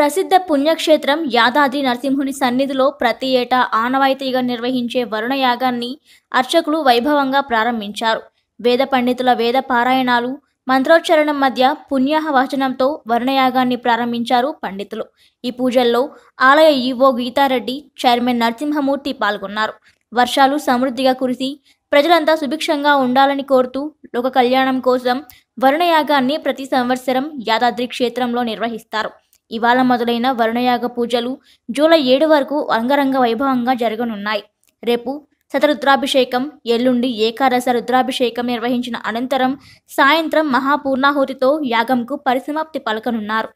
ప్రసిద్ధ పుణ్యక్షేత్రం యాదాద్రి నరసింహుని సన్నిధిలో ప్రతి ఏటా ఆనవాయితీగా నిర్వహించే వరుణ యాగాన్ని అర్చకులు వైభవంగా ప్రారంభించారు వేద పండితుల వేద పారాయణాలు మంత్రోచ్చరణం మధ్య పుణ్యాహ వచనంతో వరుణయాగాన్ని ప్రారంభించారు పండితులు ఈ పూజల్లో ఆలయ ఈవో గీతారెడ్డి చైర్మన్ నరసింహమూర్తి పాల్గొన్నారు వర్షాలు సమృద్ధిగా కురిసి ప్రజలంతా సుభిక్షంగా ఉండాలని కోరుతూ లోక కళ్యాణం కోసం వరుణయాగాన్ని ప్రతి సంవత్సరం యాదాద్రి క్షేత్రంలో నిర్వహిస్తారు ఇవాళ మొదలైన వరుణయాగ పూజలు జూలై ఏడు వరకు అంగరంగ వైభవంగా జరగనున్నాయి రేపు శతరుద్రాభిషేకం ఎల్లుండి ఏకాదశ రుద్రాభిషేకం నిర్వహించిన అనంతరం సాయంత్రం మహాపూర్ణాహుతితో యాగంకు పరిసమాప్తి పలకనున్నారు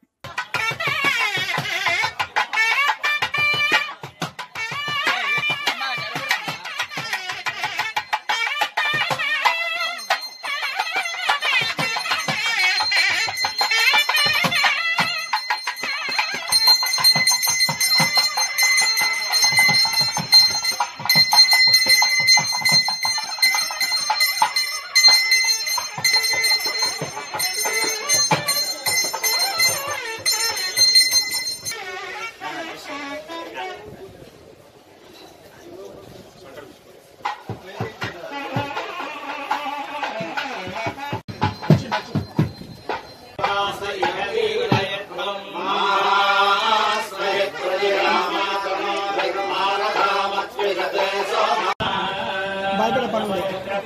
బయట పనులు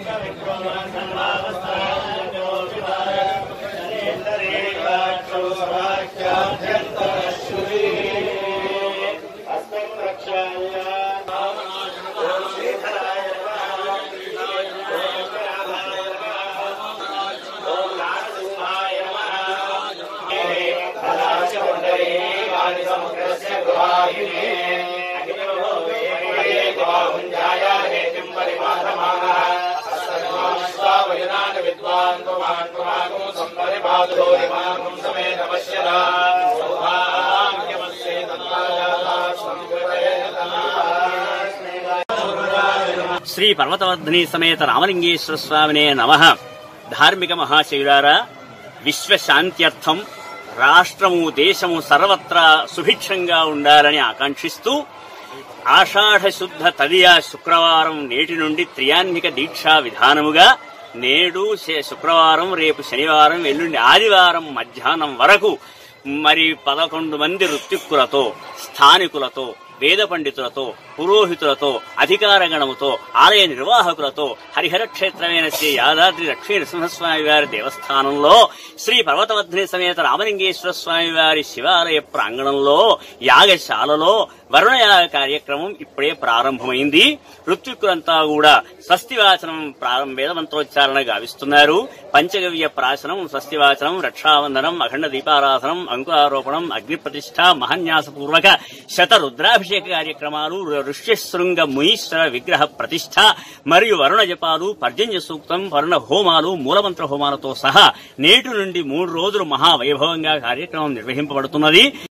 శ్రీ పర్వతవర్ధిని సమేత రామలింగేశ్వర స్వామినే నమ ధార్మిక మహాశయులారా విశ్వశాంత్యర్థం రాష్ట్రము దేశము సర్వత్రా సుభిక్షంగా ఉండాలని ఆకాంక్షిస్తూ ఆషాఢ శుద్ధ తదియ శుక్రవారం నేటి నుండి త్రియాన్నిక దీక్షా విధానముగా నేడు శే- శుక్రవారం రేపు శనివారం ఎల్లుండి ఆదివారం మధ్యాహ్నం వరకు మరి పదకొండు మంది ఋత్విక్కులతో స్థానికులతో వేద పండితులతో పురోహితులతో అధికార గణముతో ఆలయ నిర్వాహకులతో హరిహర క్షేత్రమైన శ్రీ యాదాద్రి లక్ష్మీ నరసింహస్వామి వారి దేవస్థానంలో శ్రీ పర్వతవర్ధిని సమేత రామలింగేశ్వర స్వామి వారి శివాలయ ప్రాంగణంలో యాగశాలలో వరుణయాగ కార్యక్రమం ఇప్పుడే ప్రారంభమైంది ఋత్విక్కులంతా కూడా స్వస్తివాచనం ప్రారంభ వేద మంత్రోచ్చారణ గావిస్తున్నారు పంచగవ్య ప్రాశనం స్వస్తివాచనం రక్షావందనం అఖండ దీపారాధనం అంకురారోపణం అగ్ని ప్రతిష్ట మహన్యాసపూర్వక శత రుద్రాభిషేక కార్యక్రమాలు ఋష్యశృంగ మునీశ్వర విగ్రహ ప్రతిష్ట మరియు వరుణ జపాలు పర్జన్య సూక్తం వరుణ హోమాలు మూలమంత్ర హోమాలతో సహా నేటి నుండి మూడు రోజులు మహావైభవంగా కార్యక్రమం నిర్వహింపబడుతున్నది